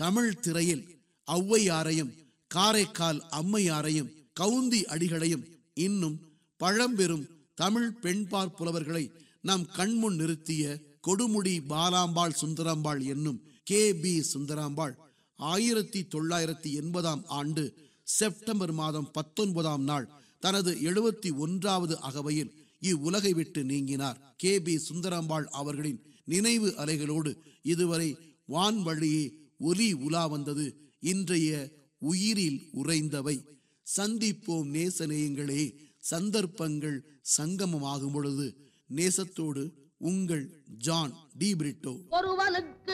தமிழ் திரையில் ஔவையாரையும் காரைக்கால் அம்மையாரையும் கவுந்தி அடிகளையும் இன்னும் பழம்பெரும் தமிழ் பெண்பார் புலவர்களை நம் கண்முன் நிறுத்திய கொடுமுடி பாலாம்பாள் சுந்தராம்பாள் என்னும் கே பி சுந்தராம்பாள் ஆயிரத்தி தொள்ளாயிரத்தி எண்பதாம் ஆண்டு செப்டம்பர் மாதம் பத்தொன்பதாம் நாள் தனது எழுபத்தி ஒன்றாவது அகவையில் இவ்வுலகை விட்டு நீங்கினார் கே பி சுந்தராம்பாள் அவர்களின் நினைவு அலைகளோடு இதுவரை வான்வழியே ஒலி உலா வந்தது இன்றைய உயிரில் உறைந்தவை சந்திப்போம் நேசநேயங்களே சந்தர்ப்பங்கள் சங்கமமாகும் பொழுது நேசத்தோடு உங்கள் ஜான் டி பிரிட்டோ ஒருவனுக்கு